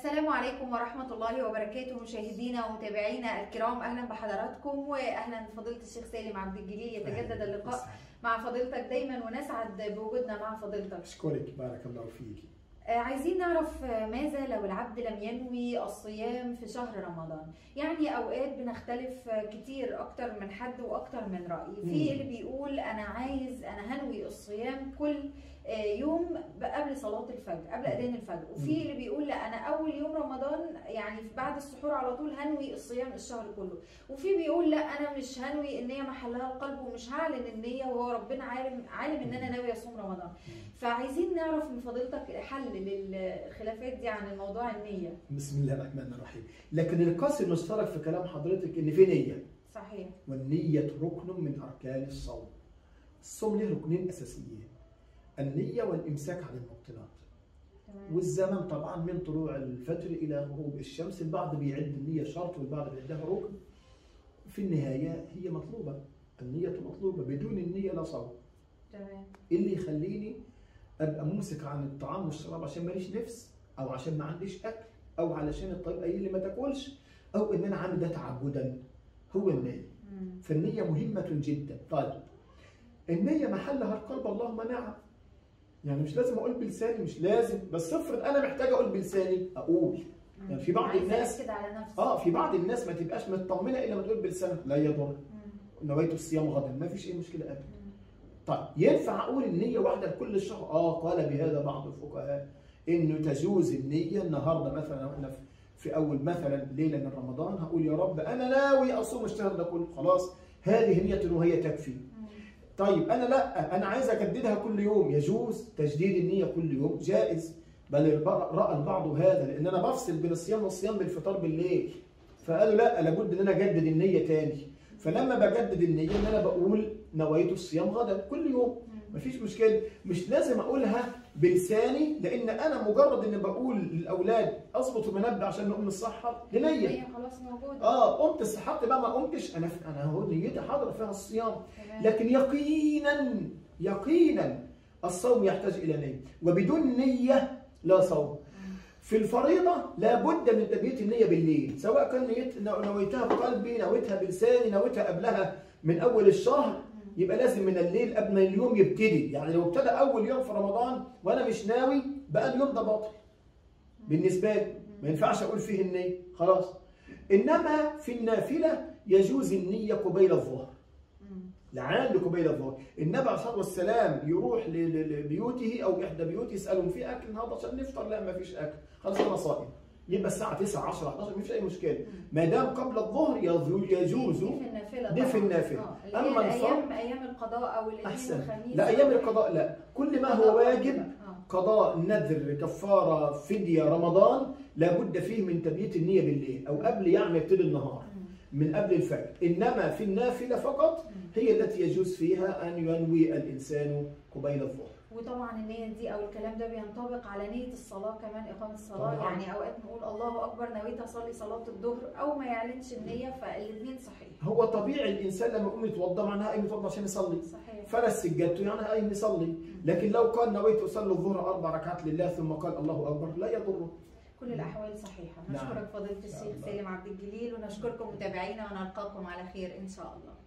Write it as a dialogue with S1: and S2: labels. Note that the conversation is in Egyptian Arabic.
S1: السلام عليكم ورحمة الله وبركاته مشاهدينا ومتابعينا الكرام أهلا بحضراتكم وأهلا فضيلة الشيخ سالم عبد الجليل يتجدد اللقاء مع فضيلتك دايما ونسعد بوجودنا مع فضيلتك
S2: أشكرك بارك الله فيك
S1: آه، عايزين نعرف آه، ماذا لو العبد لم ينوي الصيام في شهر رمضان يعني اوقات بنختلف آه، كتير اكتر من حد واكتر من راي في
S2: مم.
S1: اللي بيقول انا عايز انا هنوي الصيام كل آه، يوم قبل صلاه الفجر قبل اذان الفجر وفي
S2: مم.
S1: اللي بيقول لا انا اول يوم رمضان يعني بعد السحور على طول هنوي الصيام الشهر كله وفي بيقول لا انا مش هنوي النيه محلها القلب ومش هعلن النيه وهو ربنا عالم عالم ان انا ناوي اصوم رمضان فعايزين نعرف من فضيلتك حل للخلافات دي عن الموضوع النية
S2: بسم الله الرحمن الرحيم لكن القاسم المشترك في كلام حضرتك ان في نيه
S1: صحيح
S2: والنيه ركن من اركان الصوم الصوم له ركنين اساسيين النيه والامساك عن المبطلات
S1: تمام
S2: والزمن طبعا من طلوع الفجر الى غروب الشمس البعض بيعد النيه شرط والبعض بيعدها ركن في النهايه هي مطلوبه النيه مطلوبه بدون النيه لا صوم
S1: تمام
S2: إيه اللي يخليني ابقى ممسك عن الطعام والشراب عشان ماليش نفس او عشان ما عنديش اكل او علشان الطبيب قايل لي ما تاكلش او ان انا عامل ده تعبدا هو النيه
S1: مم.
S2: فالنيه مهمه جدا طيب النيه محلها القلب اللهم نعم يعني مش لازم اقول بلساني مش لازم بس افرض انا محتاج اقول بلساني اقول
S1: مم.
S2: يعني في بعض
S1: عايزة
S2: الناس-
S1: أأكد على نفسي
S2: اه في بعض الناس ما تبقاش مطمنه الا ما تقول بلسانها لا يضر
S1: مم.
S2: نويت الصيام غدا ما فيش اي مشكله ابدا
S1: مم.
S2: طيب ينفع اقول النية واحدة لكل الشهر؟ اه قال بهذا بعض الفقهاء انه تجوز النية النهارده مثلا انا في- في اول مثلا ليلة من رمضان هقول يا رب انا ناوي اصوم الشهر ده كله خلاص هذه نية وهي تكفي.
S1: مم.
S2: طيب انا لا انا عايز اجددها كل يوم يجوز تجديد النية كل يوم جائز بل الب- راى البعض هذا لان انا بفصل بين الصيام والصيام بالفطار بالليل فقالوا لا لابد ان انا اجدد النية تاني فلما بجدد النية ان انا بقول نويت الصيام غدا كل يوم
S1: مم.
S2: مفيش مشكله مش لازم اقولها بلساني لان انا مجرد ان بقول للاولاد اظبط المنبه عشان نقوم نصحى دي نيه
S1: هي خلاص موجودة
S2: اه قمت صحت بقى ما قمتش انا انا اهو نيتي حاضره فيها الصيام
S1: تمام.
S2: لكن يقينا يقينا الصوم يحتاج الى نيه وبدون نيه لا صوم
S1: مم.
S2: في الفريضة لابد من تبييت النية بالليل سواء كان نيت نويتها بقلبي نويتها بلساني نويتها قبلها من أول الشهر
S1: مم.
S2: يبقى لازم من الليل قبل ما اليوم يبتدي يعني لو ابتدى أول يوم في رمضان وأنا مش ناوي بقى اليوم ده باطل بالنسبة لي ما ينفعش أقول فيه النية خلاص إنما في النافلة يجوز النية قبيل الظهر
S1: مم.
S2: لعان قبيل الظهر النبي عليه الصلاه والسلام يروح ل- ل- لبيوته او احدى بيوته يسالهم في اكل النهارده عشان نفطر لا ما فيش اكل خلاص انا صائم يبقى الساعه 9 10 11 ما فيش اي مشكله ما دام قبل الظهر يز- يجوز
S1: دي في النافلة
S2: دي في
S1: طبعاً.
S2: النافلة.
S1: آه، اللي
S2: أما
S1: هي
S2: الفرض-
S1: الأيام أيام القضاء أو الاثنين
S2: احسن
S1: والخميس
S2: لا ايام القضاء لا كل ما هو واجب
S1: آه.
S2: قضاء نذر كفاره فديه رمضان لابد فيه من تبييت النيه بالليل او قبل يعني يبتدي النهار
S1: مم.
S2: من قبل الفجر انما في النافله فقط
S1: مم.
S2: هي التي يجوز فيها ان ينوي الانسان قبيل الظهر
S1: وطبعا النية دي او الكلام ده بينطبق على نية الصلاة كمان اقامة الصلاة
S2: طبعاً.
S1: يعني اوقات نقول الله اكبر نويت اصلي صلاة الظهر او ما يعلنش النية فالاثنين صحيح
S2: هو طبيعي الانسان لما يقوم يتوضا معناها قايم يتوضا عشان يصلي
S1: صحيح
S2: فرس سجادته يعني قايم يصلي لكن لو قال نويت اصلي الظهر اربع ركعات لله ثم قال الله اكبر لا يضره
S1: كل الاحوال صحيحة
S2: نعم.
S1: نشكرك فضيلة
S2: إن شاء
S1: الشيخ
S2: الله.
S1: سالم عبد الجليل ونشكركم متابعينا ونلقاكم على خير ان شاء الله